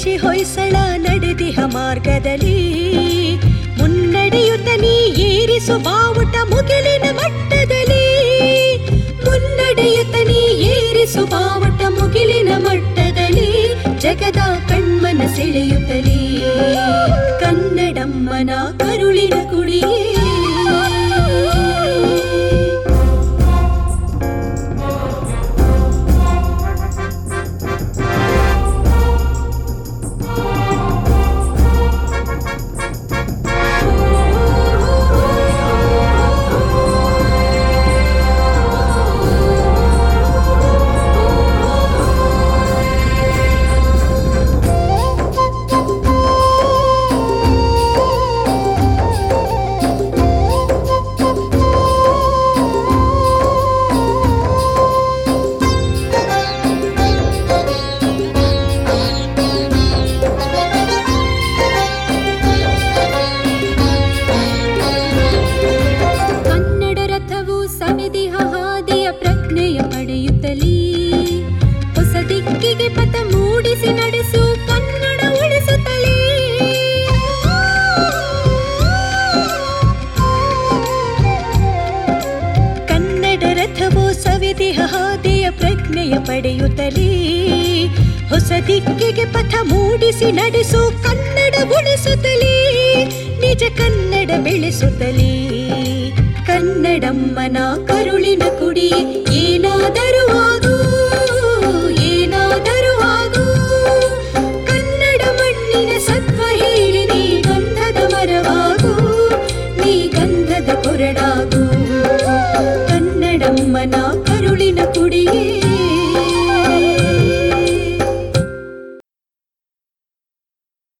ಶಶಿ ಹೊಯ್ಸಳ ನಡೆದಿಹ ಮಾರ್ಗದಲ್ಲಿ ಮುನ್ನಡೆಯುತ್ತ ನೀ ಏರಿಸು ಬಾವುಟ ಮುಗಿಲಿನ ಮಟ್ಟದಲ್ಲಿ ಮುನ್ನಡೆಯುತ್ತ ನೀ ಏರಿಸು ಬಾವುಟ ಮುಗಿಲಿನ ಮಟ್ಟದಲ್ಲಿ ಜಗದ ಕಣ್ಮನ ಸೆಳೆಯುತ್ತಲೇ ಕನ್ನಡಮ್ಮನ ಕರುಳಿನ ಕುಡಿಯೇ ಕನ್ನಡ ರಥವು ಸಮಿದಿಹ ಹಾದಿಯ ಪ್ರಜ್ಞೆಯ ಪಡೆಯುತ್ತಲೇ ಹೊಸ ದಿಕ್ಕಿಗೆ ಪಥ ಮೂಡಿಸಿ ನಡೆಸು ಕನ್ನಡ ಉಳಿಸುತ್ತಲೇ ಕನ್ನಡ ರಥವು ಸವಿದಿಹ ಹಾದಿಯ ಪ್ರಜ್ಞೆಯ ಪಡೆಯುತ್ತಲೇ ಹೊಸ ದಿಕ್ಕಿಗೆ ಪಥ ಮೂಡಿಸಿ ನಡೆಸು ಕನ್ನಡ ಉಳಿಸುತ್ತಲೇ ನಿಜ ಕನ್ನಡ ಬೆಳೆಸುತ್ತಲೇ ಕನ್ನಡಮ್ಮನ ಕರುಳಿನ ಕುಡಿ ಏನಾದರೂ ಆಗು